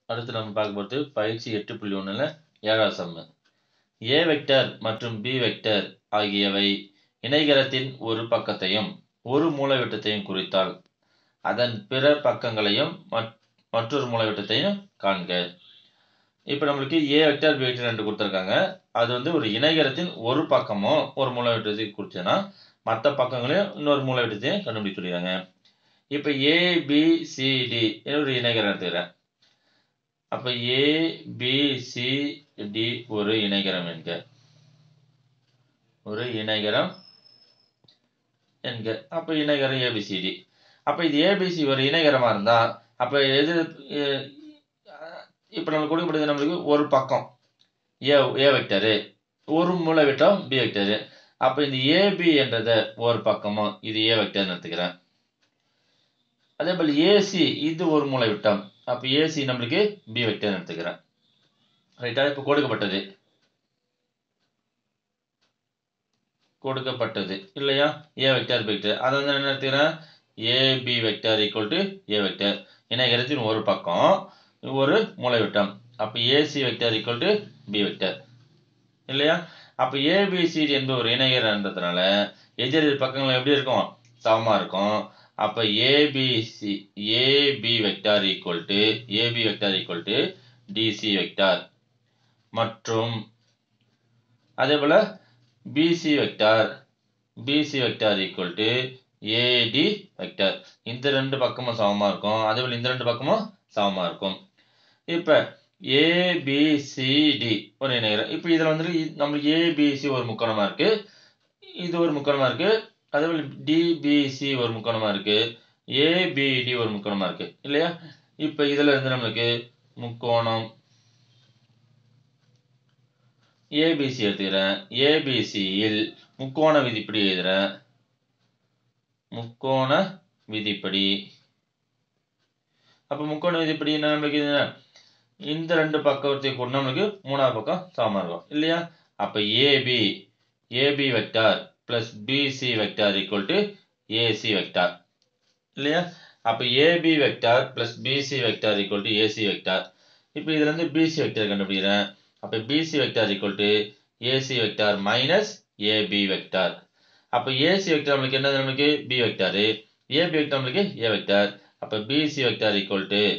அடுத்து நம்ம பார்க்க போகிறது பயிற்சி எட்டு புள்ளி ஒன்றில் ஏழாவது சம்மு ஏ வெக்டர் மற்றும் பி வெக்டர் ஆகியவை இணைகரத்தின் ஒரு பக்கத்தையும் ஒரு மூலைவிட்டத்தையும் குறித்தால் அதன் பிற பக்கங்களையும் மற்- மற்றொரு மூலைவிட்டத்தையும் காண்க இப்போ நம்மளுக்கு ஏ வெக்டர் பி வெக்டர் ரெண்டு கொடுத்துருக்காங்க அது வந்து ஒரு இணைகரத்தின் ஒரு பக்கமும் ஒரு மூலைவிட்டத்தையும் குறிச்சதுன்னா மற்ற பக்கங்களையும் இன்னொரு மூலைவிட்டத்தையும் கண்டுபிடிக்க சொல்லிடுறாங்க இப்போ ஏபிசிடி ஒரு இணைகரம் எடுத்துக்கிறேன் அப்போ ஏபிசிடி ஒரு இணைகரம் என்க ஒரு இணைகரம் என்க அப்போ இணைகரம் ஏபிசிடி அப்போ இது ஏபிசி ஒரு இணைகரமாக இருந்தால் அப்போ எது இப்போ நம்மளுக்கு கொடுக்கப்படுது நம்மளுக்கு ஒரு பக்கம் ஏ ஏ வெக்டரு ஒரு மூலை விட்டம் பி வெக்டரு அப்போ இந்த ஏபி என்றதை ஒரு பக்கமும் இது ஏ வெக்டர்னு எடுத்துக்கிறேன் அதே போல் ஏசி இது ஒரு மூலை விட்டம் அப்போ ஏசி நம்மளுக்கு பி வெக்டர்னு எடுத்துக்கிறேன் ரைட்டா இப்போ கொடுக்கப்பட்டது கொடுக்கப்பட்டது இல்லையா ஏ வெக்டர் பி வெக்டர் அதை வந்து என்ன எடுத்துக்கிறேன் AB vector equal to A vector இணைகரத்தின் ஒரு பக்கம் ஒரு மூலைவிட்டம் அப்போ AC vector equal to B vector இல்லையா அப்போ ஏபிசிடி என்பது ஒரு இணைகரன்றதுனால எதிர் எதிர் பக்கங்கள் எப்படி இருக்கும் சமமாக இருக்கும் அப்போ ABC AB vector equal to AB vector equal to DC vector மற்றும் அதே போல் BC vector BC vector equal to AD vector இந்த ரெண்டு பக்கமும் சமமாக இருக்கும் அதே போல் இந்த ரெண்டு பக்கமும் சமமாக இருக்கும் இப்போ ஏபிசிடி ஒரு இணைகரம் இப்போ இதில் வந்துட்டு இ- நம்மளுக்கு ஏபிசி ஒரு முக்கோணமாக இருக்குது இது ஒரு முக்கோணமாக இருக்குது அதே போல் டிபிசி ஒரு முக்கோணமாக இருக்குது ஏபிடி ஒரு முக்கோணமாக இருக்குது இல்லையா இப்போ இதில் இருந்து நம்மளுக்கு முக்கோணம் ஏபிசி எடுத்துக்கிறேன் ஏபிசியில் முக்கோண விதிப்படி எழுதுறேன் முக்கோண விதிப்படி அப்போ முக்கோண விதிப்படி என்ன நம்மளுக்கு இது இந்த ரெண்டு பக்கத்தை கூட நம்மளுக்கு மூணாவது பக்கம் சமமாக இருக்கும் இல்லையா அப்போ AB AB vector plus BC vector equal to AC vector இல்லையா அப்போ AB vector plus BC vector equal to AC vector இப்போ இதுலேருந்து பிசி வெக்டார் கண்டுபிடிக்கிறேன் அப்போ BC vector equal to AC vector minus AB vector அப்போ ஏசி வெக்டார் நம்மளுக்கு என்னது நம்மளுக்கு பி வெக்டாரு ஏபி வெக்டார் நம்மளுக்கு ஏ வெக்டார் அப்போ BC vector equal to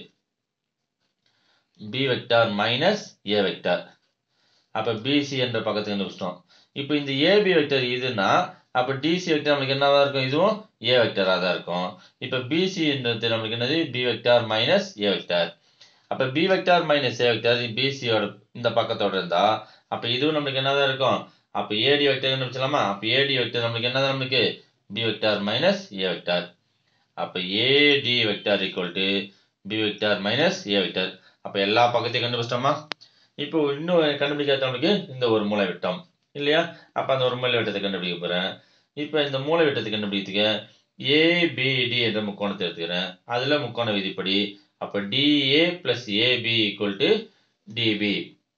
B vector minus A vector அப்போ பிசி என்ற பக்கத்துக்கு கண்டுபிடிச்சிட்டோம் இப்போ இந்த ஏபி வெக்டர் இதுன்னா அப்போ டிசி வெக்டர் நம்மளுக்கு என்னவா இருக்கும் இதுவும் ஏ வெக்டராக தான் இருக்கும் இப்போ பிசின்றது நம்மளுக்கு என்னது B vector minus A vector அப்போ B vector minus A vector பிசியோட இந்த பக்கத்தோட இருந்தா அப்போ இதுவும் நம்மளுக்கு என்னதான் இருக்கும் அப்போ ஏடி வெக்டர் கண்டுபிடிச்சலாமா அப்போ ஏடி வெக்டர் நம்மளுக்கு என்னதான் நம்மளுக்கு B vector minus A vector அப்போ AD vector equal to B vector minus A vector அப்போ எல்லா பக்கத்தையும் கண்டுபிடிச்சிட்டோமா இப்போ இன்னும் கண்டுபிடிக்காத நம்மளுக்கு இந்த ஒரு மூலை விட்டம் இல்லையா அப்போ அந்த ஒரு மூலை விட்டத்தை கண்டுபிடிக்க போகிறேன் இப்போ இந்த மூலை விட்டத்தை கண்டுபிடிக்கிறதுக்கு ஏபிடி என்ற முக்கோணத்தை எடுத்துக்கிறேன் அதில் முக்கோண விதிப்படி அப்போ DA plus AB equal to DB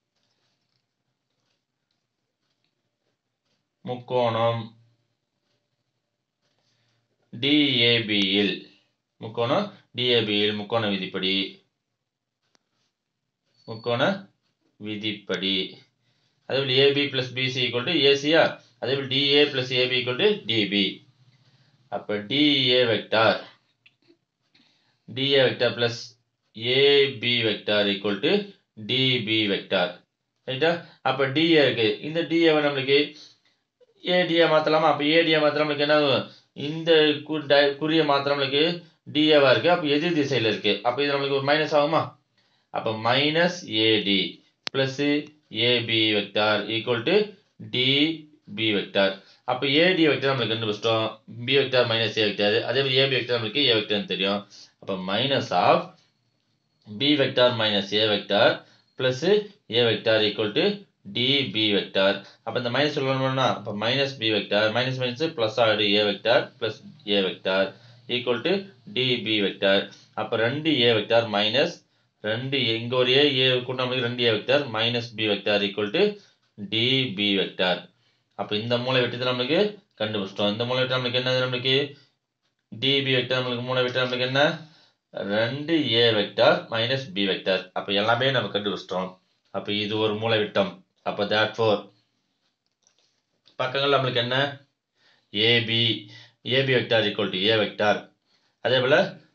முக்கோணம் டிஏபியில் முக்கோணம் டிஏபியில் முக்கோண விதிப்படி முக்கோண விதிப்படி அதேபோல் AB plus BC equal to ஏசியா அதேபோல் DA plus AB equal to DB அப்போ DA vector DA vector plus AB vector equal to DB vector ரைட்டா அப்போ டிஏ இருக்கு இந்த டிஏவை நம்மளுக்கு ஏடிஏ மாற்றலாமா அப்போ ஏடிஏ மாற்ற நம்மளுக்கு என்ன ஆகும்? இந்த கு- ட- குறியை மாற்ற நம்மளுக்கு டிஏவா இருக்கு அப்போ எதிர் திசையில் இருக்கு அப்போ இது நம்மளுக்கு ஒரு மைனஸ் ஆகுமா அப்போ minus AD plus AB vector equal to DB vector அப்போ ஏடி வெக்டார் நம்மளுக்கு கண்டுபிடிச்சிட்டோம் B vector minus A vector அதே மாதிரி ஏபி வெக்டார் நம்மளுக்கு ஏ வெக்டார்னு தெரியும் அப்போ minus of B vector minus A vector plus A vector equal to DB vector அப்போ இந்த மைனஸ் சொல்லணும்னா அப்போ minus B vector minus minus plus ஆகிடு A vector plus A vector equal to DB vector அப்போ ரெண்டு ஏ வெக்டார் மைனஸ் ரெண்டு இங்கே ஒரு ஏ ஏ கூட நம்மளுக்கு ரெண்டு A vector minus B vector equal to DB vector அப்போ இந்த மூளை வெட்டத்தை நம்மளுக்கு கண்டுபிடிச்சிட்டோம் இந்த மூளை வெட்டம் நம்மளுக்கு என்னது நம்மளுக்கு டிபி வெக்டார் நம்மளுக்கு மூளை வெட்டம் நம்மளுக்கு என்ன ரெண்டு A vector minus B vector அப்போ எல்லாமே நம்ம கண்டுபிடிச்சிட்டோம் அப்போ இது ஒரு மூலைவிட்டம் அப்போ தேட் ஃபோர் பக்கங்கள் நம்மளுக்கு என்ன AB AB vector equal to A vector அதே போல்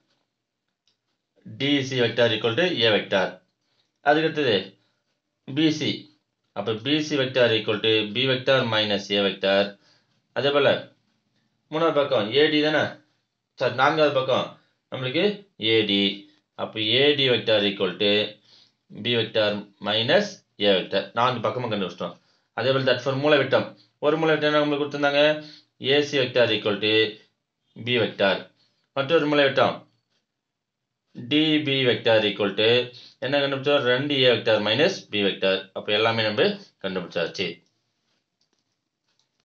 DC vector equal to A vector அதுக்கடுத்தது பிசி அப்போ BC vector equal to B vector minus A vector அதே போல் மூணாவது பக்கம் ஏடி தானே சார் நான்காவது பக்கம் நம்மளுக்கு ஏடி அப்போ AD vector equal to B vector minus A vector நான்கு பக்கமும் கண்டுபிடிச்சிட்டோம் அதே போல் தட் ஃபார் மூலை விட்டம் ஒரு மூலை விட்டம் நம்மளுக்கு கொடுத்துருந்தாங்க AC vector equal to B vector மற்றொரு மூலை விட்டம் டிபி வெக்டார் ஈக்குவல் டு என்ன கண்டுபிடிச்சோம் ரெண்டு A vector minus B vector அப்போ எல்லாமே நம்ம கண்டுபிடிச்சாச்சு